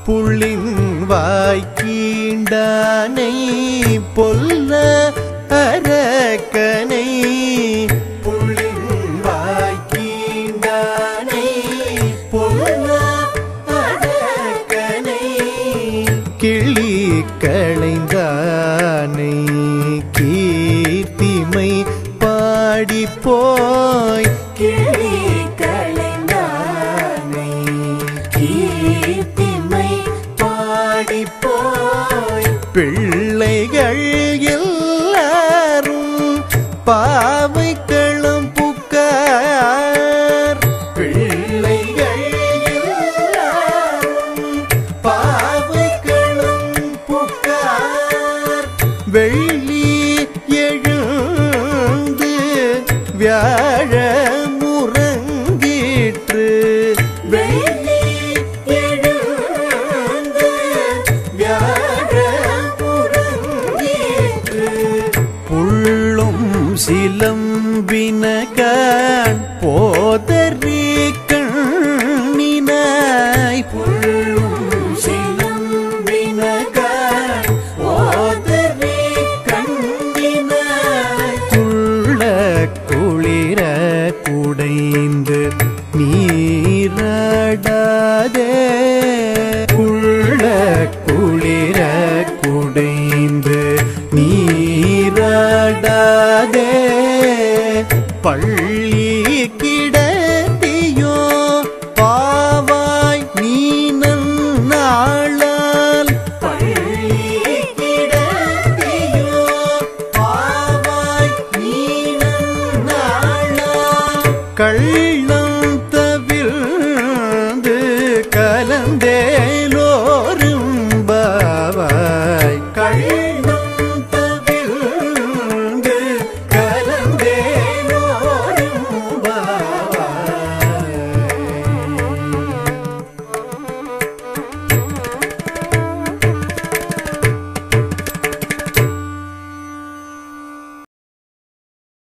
புள்ளின் வாய்க்கீண்டானை பொல்ல அரக்கனை புள்ளின் வாய்க்கீண்டானை பொல்ல அரக்கனை கிளி களைந்தானை கீர்த்திமை பாடி போய் கிளி களைந்தானை கீர்த்திமை பாடி போய் பிள்ளைகள் எல்லாரும் பாவைக்களம் புக்கார் பிள்ளைகள் எல்லாரும் பாவைக்களம் புக்கார் வெள்ளி எழுந்து வியாழ முறங்கிற்று வெள்ளி எழுந்து வியாழ முறங்கிற்று புள்ளும் சிலம்பினகான் போதறி கண்ணினாய் புள்ளும் சிலம்பினகான் போதறி கண்ணினாய் துள்ள குளிர குடைந்து நீராடாதே குள்ள குளிர குடைந்து நீராடாதே பள்ளி கிடத்தியோ பாவாய் நீ நன்னாளால் பள்ளி கிடத்தியோ பாவாய் நீ நன்னாளால் கள்ளம் தவிர்ந்து கலந்தே